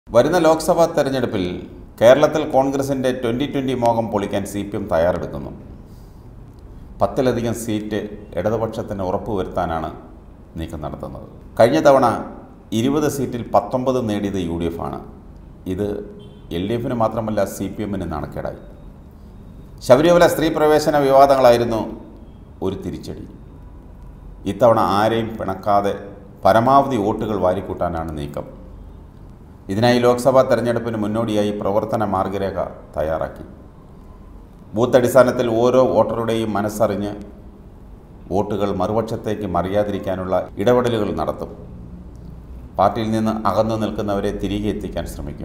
വരുന്ന ലോക്സഭാ തെരഞ്ഞെടുപ്പിൽ കേരളത്തിൽ കോൺഗ്രസിൻ്റെ ട്വൻ്റി ട്വൻ്റി മോഹം പൊളിക്കാൻ സി പി എം തയ്യാറെടുക്കുന്നു പത്തിലധികം സീറ്റ് ഇടതുപക്ഷത്തിന് ഉറപ്പുവരുത്താനാണ് നീക്കം നടത്തുന്നത് കഴിഞ്ഞ തവണ ഇരുപത് സീറ്റിൽ പത്തൊമ്പത് നേടിയത് യു ഡി എഫ് ആണ് ഇത് എൽ ഡി എഫിന് മാത്രമല്ല സി പി എമ്മിന് നാണക്കേടായി ശബരിമല സ്ത്രീ പ്രവേശന വിവാദങ്ങളായിരുന്നു ഒരു തിരിച്ചടി ഇത്തവണ ആരെയും പിണക്കാതെ പരമാവധി വോട്ടുകൾ വാരിക്കൂട്ടാനാണ് നീക്കം ഇതിനായി ലോക്സഭാ തെരഞ്ഞെടുപ്പിന് മുന്നോടിയായി പ്രവർത്തന മാർഗരേഖ തയ്യാറാക്കി ബൂത്ത് അടിസ്ഥാനത്തിൽ ഓരോ വോട്ടറുടെയും മനസ്സറിഞ്ഞ് വോട്ടുകൾ മറുപക്ഷത്തേക്ക് മറിയാതിരിക്കാനുള്ള ഇടപെടലുകൾ നടത്തും പാർട്ടിയിൽ നിന്ന് അകന്നു നിൽക്കുന്നവരെ തിരികെ എത്തിക്കാൻ ശ്രമിക്കും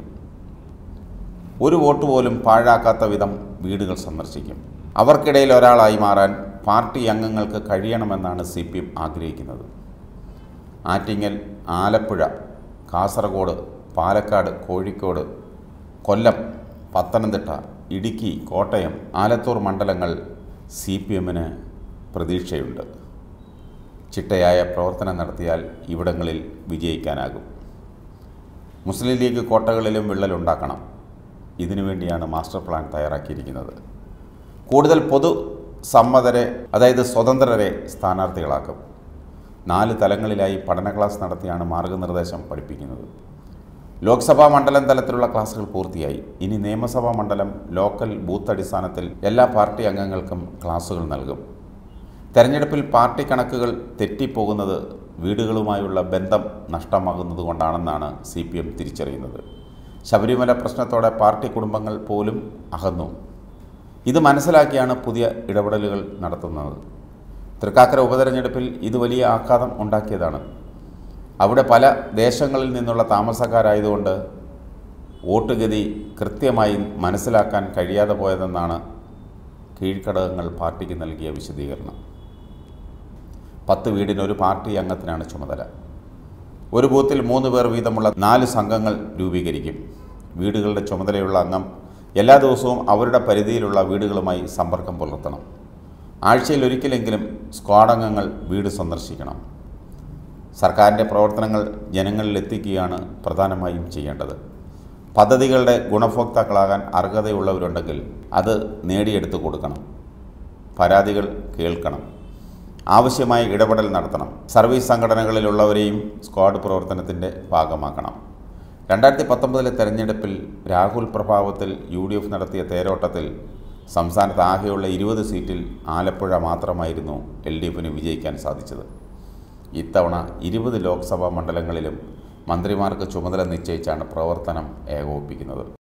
ഒരു വോട്ട് പോലും പാഴാക്കാത്ത വിധം വീടുകൾ സന്ദർശിക്കും അവർക്കിടയിൽ ഒരാളായി മാറാൻ പാർട്ടി അംഗങ്ങൾക്ക് കഴിയണമെന്നാണ് സി പി എം ആഗ്രഹിക്കുന്നത് ആറ്റിങ്ങൽ ആലപ്പുഴ കാസർഗോഡ് പാലക്കാട് കോഴിക്കോട് കൊല്ലം പത്തനംതിട്ട ഇടുക്കി കോട്ടയം ആലത്തൂർ മണ്ഡലങ്ങൾ സി പി എമ്മിന് പ്രതീക്ഷയുണ്ട് ചിട്ടയായ പ്രവർത്തനം നടത്തിയാൽ ഇവിടങ്ങളിൽ വിജയിക്കാനാകും മുസ്ലിം ലീഗ് കോട്ടകളിലും വിള്ളലുണ്ടാക്കണം ഇതിനുവേണ്ടിയാണ് മാസ്റ്റർ പ്ലാൻ തയ്യാറാക്കിയിരിക്കുന്നത് കൂടുതൽ പൊതു സമ്മതരെ അതായത് സ്വതന്ത്രരെ സ്ഥാനാർത്ഥികളാക്കും നാല് തലങ്ങളിലായി പഠന ക്ലാസ് നടത്തിയാണ് മാർഗനിർദ്ദേശം പഠിപ്പിക്കുന്നത് ലോക്സഭാ മണ്ഡലം തലത്തിലുള്ള ക്ലാസുകൾ പൂർത്തിയായി ഇനി നിയമസഭാ മണ്ഡലം ലോക്കൽ ബൂത്ത് അടിസ്ഥാനത്തിൽ എല്ലാ പാർട്ടി അംഗങ്ങൾക്കും ക്ലാസുകൾ നൽകും തെരഞ്ഞെടുപ്പിൽ പാർട്ടി കണക്കുകൾ തെറ്റിപ്പോകുന്നത് വീടുകളുമായുള്ള ബന്ധം നഷ്ടമാകുന്നത് കൊണ്ടാണെന്നാണ് സി പി എം തിരിച്ചറിയുന്നത് ശബരിമല പ്രശ്നത്തോടെ പാർട്ടി കുടുംബങ്ങൾ പോലും അകന്നു ഇത് മനസ്സിലാക്കിയാണ് പുതിയ ഇടപെടലുകൾ നടത്തുന്നത് തൃക്കാക്കര ഉപതെരഞ്ഞെടുപ്പിൽ ഇത് വലിയ ആഘാതം ഉണ്ടാക്കിയതാണ് അവിടെ പല ദേശങ്ങളിൽ നിന്നുള്ള താമസക്കാരായതുകൊണ്ട് വോട്ടുഗതി കൃത്യമായി മനസ്സിലാക്കാൻ കഴിയാതെ പോയതെന്നാണ് കീഴ്ഘടകങ്ങൾ പാർട്ടിക്ക് നൽകിയ വിശദീകരണം പത്ത് വീടിന് ഒരു പാർട്ടി അംഗത്തിനാണ് ചുമതല ഒരു ബൂത്തിൽ മൂന്ന് പേർ വീതമുള്ള നാല് സംഘങ്ങൾ രൂപീകരിക്കും വീടുകളുടെ ചുമതലയുള്ള അംഗം എല്ലാ ദിവസവും അവരുടെ പരിധിയിലുള്ള വീടുകളുമായി സമ്പർക്കം പുലർത്തണം ആഴ്ചയിൽ ഒരിക്കലെങ്കിലും സ്ക്വാഡ് അംഗങ്ങൾ വീട് സന്ദർശിക്കണം സർക്കാരിൻ്റെ പ്രവർത്തനങ്ങൾ ജനങ്ങളിൽ എത്തിക്കുകയാണ് പ്രധാനമായും ചെയ്യേണ്ടത് പദ്ധതികളുടെ ഗുണഭോക്താക്കളാകാൻ അർഹതയുള്ളവരുണ്ടെങ്കിൽ അത് നേടിയെടുത്തു കൊടുക്കണം പരാതികൾ കേൾക്കണം ആവശ്യമായ ഇടപെടൽ നടത്തണം സർവീസ് സംഘടനകളിലുള്ളവരെയും സ്ക്വാഡ് പ്രവർത്തനത്തിൻ്റെ ഭാഗമാക്കണം രണ്ടായിരത്തി പത്തൊമ്പതിലെ തെരഞ്ഞെടുപ്പിൽ രാഹുൽ പ്രഭാവത്തിൽ യു ഡി എഫ് നടത്തിയ തേരോട്ടത്തിൽ സംസ്ഥാനത്ത് ആകെയുള്ള ഇരുപത് സീറ്റിൽ ആലപ്പുഴ മാത്രമായിരുന്നു എൽ ഡി എഫിന് വിജയിക്കാൻ സാധിച്ചത് ഇത്തവണ ഇരുപത് ലോക്സഭാ മണ്ഡലങ്ങളിലും മന്ത്രിമാർക്ക് ചുമതല നിശ്ചയിച്ചാണ് പ്രവർത്തനം ഏകോപിപ്പിക്കുന്നത്